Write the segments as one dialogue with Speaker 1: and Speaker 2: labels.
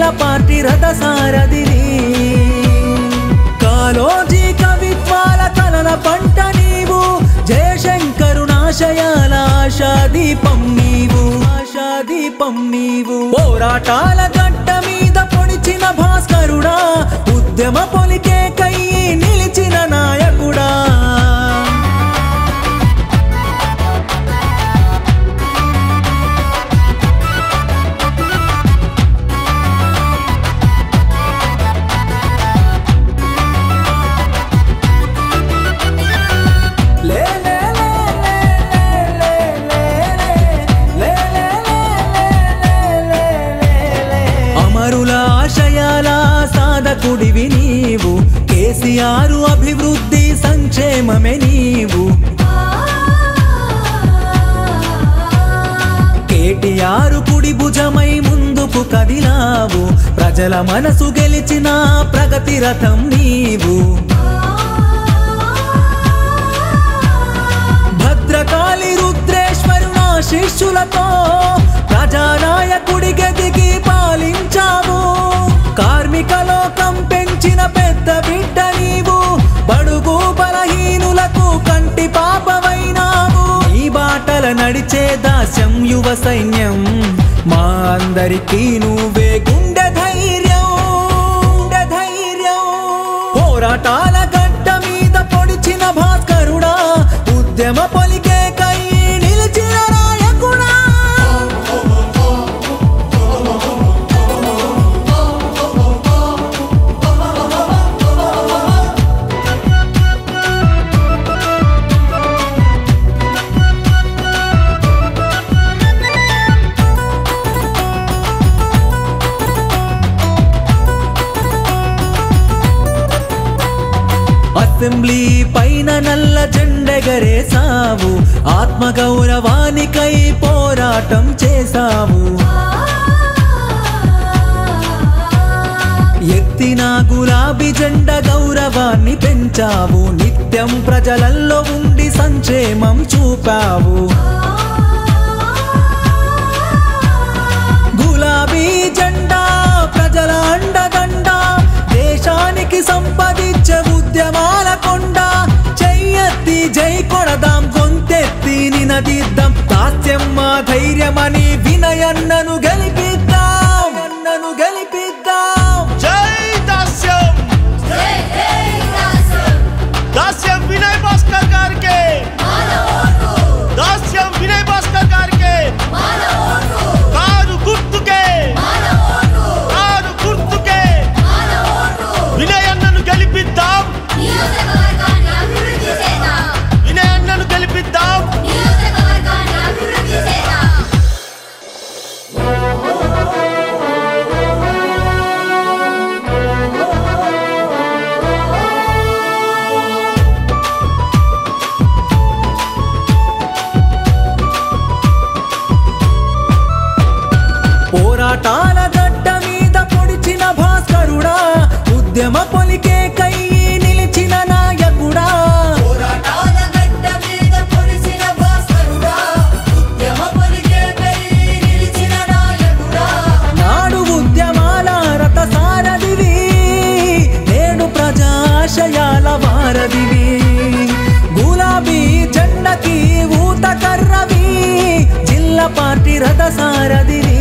Speaker 1: party రథసారథిని Kaloji కవిత్వాల కలల పంట నీవు జయశంకరునాశయాల ఆశాదీపం నీవు ఆశాదీపం నీవు పోరాటాల గడ్డ మీద పొడిచిన భాస్కరుడా ఉద్యమ పొలికే కయ్యి నిలిచిన నాయకుడా లే లే లే లే లే లే లే లే లే లే అమరుల ఆశయాల సాధకుడివి నీవు కేసీఆర్ అభివృద్ధి సంక్షేమమే నీవు కేటీఆర్ కుడి భుజమై ముందుకు కదిలావు ప్రజల మనసు గెలిచిన ప్రగతి రథం నీవు భద్రకాళి రుద్రేశ్వరున శిష్యులతో ప్రజానాయకుడి గదికి పాలించావు కార్మిక లోకం పెంచిన పెద్ద బిడ్డ నీవు బడుగు బలహీనులకు కంటి పాపమైనావు ఈ బాటల నడిచే దాస్యం యువ సైన్యం మా అందరికీ నువ్వే గుండె ధైర్యం గుండె ధైర్యం పోరాటాల గడ్డ మీద పొడిచిన భాస్కరుడా ఉద్యమ పొలికే కై నిలిచిన నాయకుడా అసెంబ్లీ పైన నల్ల జెండెగరేసావు ఆత్మగౌరవానికై పోరాటం చేసావు ఎత్తిన గులాబీ జెండ గౌరవాన్ని పెంచావు నిత్యం ప్రజలల్లో ఉండి సంక్షేమం చూపావు గులాబీ జెండా ప్రజల అండదండ దేశానికి సంపదించే ఉద్యమాల కొండ చెయ్యెత్తి జై కొడదాం గొంతెత్తి నినదిద్దాం దాస్యం మా ధైర్యమని వినయన్నను గెలిపిద్దాం అన్నను గెలిపిద్దాం
Speaker 2: జై దాస్యం దాస్యం వినయ్ భాస్కర్ గారికి దాస్యం వినయ్ భాస్కర్ గారికి కారు గుర్తుకే కారు గుర్తుకే వినయ్ అన్నను గెలిపిద్దాం
Speaker 3: నియోజకవర్గాన్ని అభివృద్ధి చేద్దాం
Speaker 2: వినయ్ అన్నను గెలిపిద్దాం
Speaker 3: నియోజకవర్గాన్ని అభివృద్ధి చేద్దాం
Speaker 1: పోరాటాల గడ్డ మీద పొడిచిన భాస్కరుడా ఉద్యమ పొలికే కై నిలిచిన నాయకుడా
Speaker 3: పోరాటాల గడ్డ మీద పొడిసిన భాస్కరుడా ఉద్యమ పొలికేపై నిలిచిన నాయకుడా
Speaker 1: నాడు ఉద్యమాల రథ సారథివి నేడు ప్రజాశయాల వారధివి గులాబీ జెండకి ఊత కర్రవి జిల్లా పార్టీ రథ సారథివి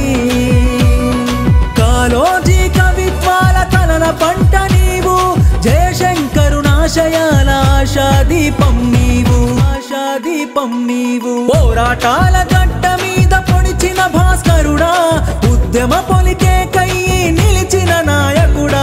Speaker 1: కాలోజీ కవిత్వాల కలల పంట నీవు జయశంకరునాశయాల ఆశాదీపం నీవు ఆశాదీపం నీవు పోరాటాల గడ్డ మీద పొడిచిన భాస్కరుడా ఉద్యమ పొలికే కై నిలిచిన నాయకుడా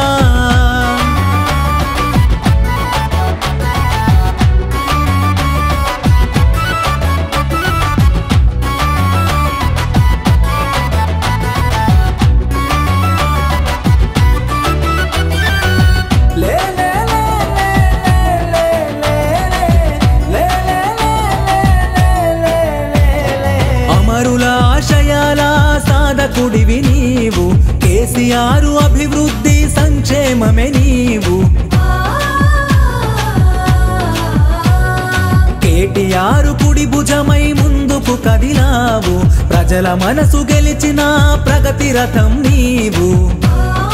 Speaker 1: లే లే లే లే లే లే లే లే లే లే అమరుల ఆశయాల సాధకుడివి నీవు కేసీఆర్ అభివృద్ధి సంక్షేమమే నీవు కేటీఆర్ కుడి భుజమై ముందుకు కదిలావు ప్రజల మనసు గెలిచిన ప్రగతి రథం నీవు
Speaker 3: ఆ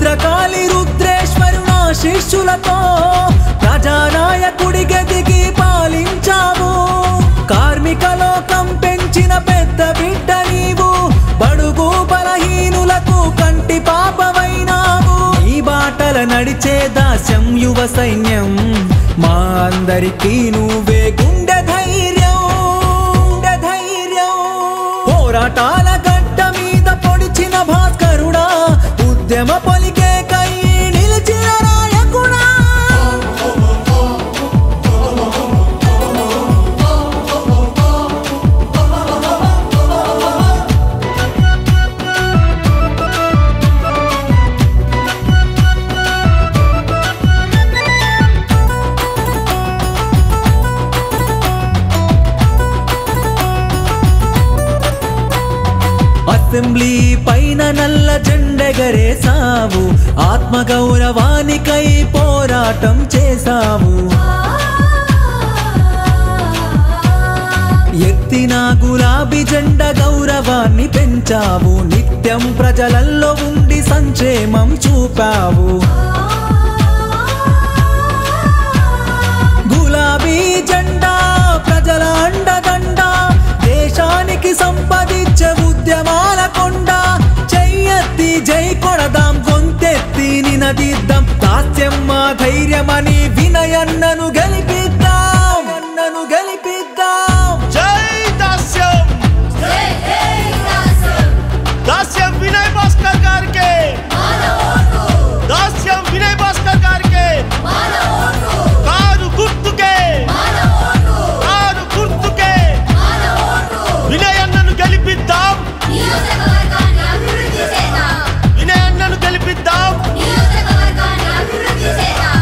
Speaker 1: భద్రకాళి రుద్రేశ్వరునా శిష్యులతో ప్రజానాయకుడి గదికి పాలించావు కార్మిక లోకం పెంచిన పెద్ద బిడ్డ నీవు బడుగు బలహీనులకు కంటి పాపమైనావు ఈ బాటల నడిచే దాస్యం యువ సైన్యం మా అందరికీ నువ్వే గుండె ధైర్యం గుండె ధైర్యం పోరాటాల గడ్డ మీద పొడిచిన భాస్కరుడా ఉద్యమ పొలికే కై నిలిచిన నాయకుడా అసెంబ్లీ పైన నల్ల జెండెగరేసావు ఆత్మగౌరవానికై పోరాటం చేశావు ఎత్తిన గులాబీ జెండ గౌరవాన్ని పెంచావు నిత్యం ప్రజలల్లో ఉండి సంక్షేమం చూపావు గులాబీ జెండా ప్రజల అండదండ దేశానికి సంపదించే ఉద్యమాల కొండ చెయ్యెత్తి జై కొడదాం గొంతెత్తి నినదిద్దాం దాస్యం మా ధైర్యమని వినయన్నను గెలిపిద్దాం అన్నను గెలిపిద్దాం
Speaker 2: జై దాస్యం
Speaker 3: జై జై దాసం
Speaker 2: దాస్యం వినయ్ భాస్కర్ గారికి
Speaker 3: మన ఓటు
Speaker 2: దాస్యం వినయ్ భాస్కర్ గారికి
Speaker 3: మన ఓటు
Speaker 2: కారు గుర్తుకే
Speaker 3: మన ఓటు
Speaker 2: కారు గుర్తుకే
Speaker 3: మన ఓటు
Speaker 2: వినయ్ అన్నను గెలిపిద్దాం
Speaker 3: నియోజకవర్గాన్ని అభివృద్ధి చేద్దాం
Speaker 2: వినయ్ అన్నను గెలిపిద్దాం
Speaker 3: నియోజకవర్గాన్ని అభివృద్ధి చేద్దాం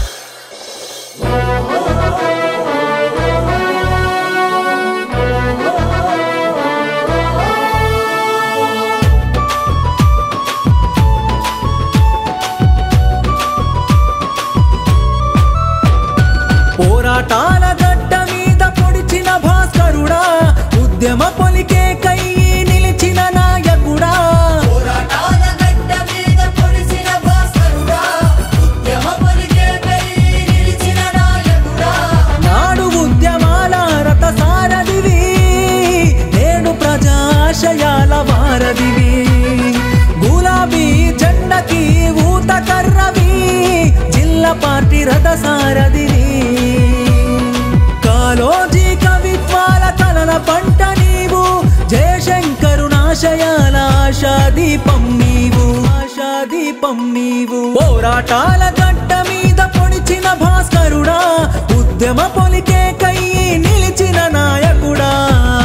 Speaker 1: పోరాటాల గడ్డ మీద పొడిచిన భాస్కరుడా ఉద్యమ పొలికే కై నిలిచిన నాయకుడా
Speaker 3: పోరాటాల గడ్డ మీద పొడిసిన భాస్కరుడా ఉద్యమ పొలికేకై నిలిచిన నాయకుడా
Speaker 1: నాడు ఉద్యమాల రథ సారథివి నేడు ప్రజాశయాల వారధివి గులాబీ జెండకి ఊత కర్రవి జిల్లా పార్టీ రథ సారథివి కాలోజీ కవిత్వాల కలల పంట నీవు జయశంకరు నాశయాల ఆశాదీపం నీవు ఆశాదీపం నీవు పోరాటాల గడ్డ మీద పొడిచిన భాస్కరుడా ఉద్యమ పొలికే కై నిలిచిన నాయకుడా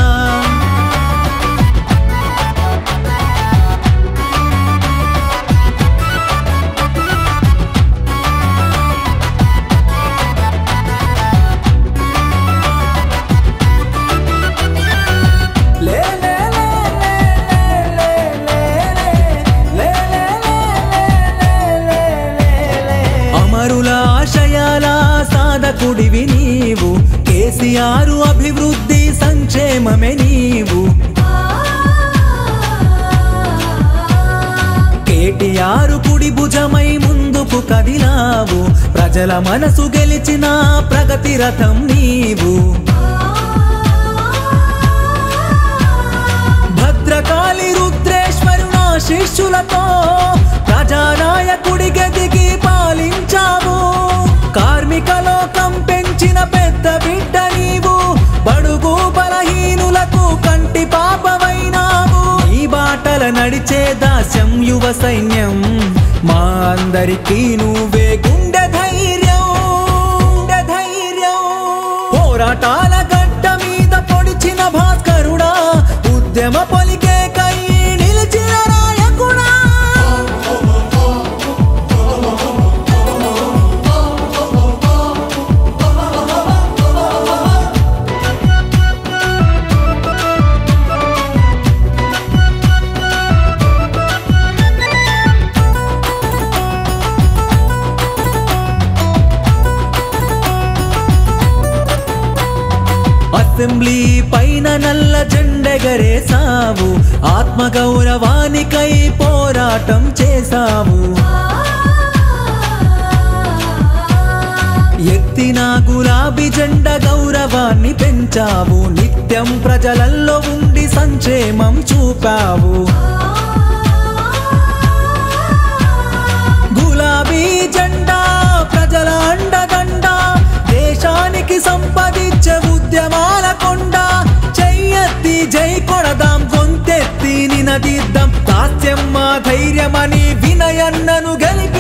Speaker 1: లే లే లే లే లే లే లే లే లే లే అమరుల ఆశయాల సాధకుడివి నీవు కేసీఆర్ అభివృద్ధి సంక్షేమమే నీవు కేటీఆర్ కుడి భుజమై ముందుకు కదిలావు ప్రజల మనసు గెలిచిన ప్రగతి రథం నీవు భద్రకాళి రుద్రేశ్వరునా శిష్యులతో ప్రజానాయకుడి గదికి పాలించావు కార్మిక లోకం పెంచిన పెద్ద బిడ్డ నీవు బడుగు బలహీనులకు కంటి పాపమైనావు ఈ బాటల నడిచే దాస్యం యువ సైన్యం మా అందరికీ నువ్వే గుండె ధైర్యం గుండె ధైర్యం పోరాటాల గడ్డ మీద పొడిచిన భాస్కరుడా ఉద్యమ పొలికే కై నిలిచిన నాయకుడా అసెంబ్లీ పైన నల్ల జెండెగరేసావు ఆత్మగౌరవానికై పోరాటం చేసావు ఎత్తిన గులాబీ జెండ గౌరవాన్ని పెంచావు నిత్యం ప్రజలల్లో ఉండి సంక్షేమం చూపావు గులాబీ జెండా ప్రజల అండదండ దేశానికి సంపదించే ఉద్యమాల కొండ చెయ్యెత్తి జై కొడదాం గొంతెత్తి నినదిద్దాం దాస్యం మా ధైర్యమని వినయన్నను గెలిపి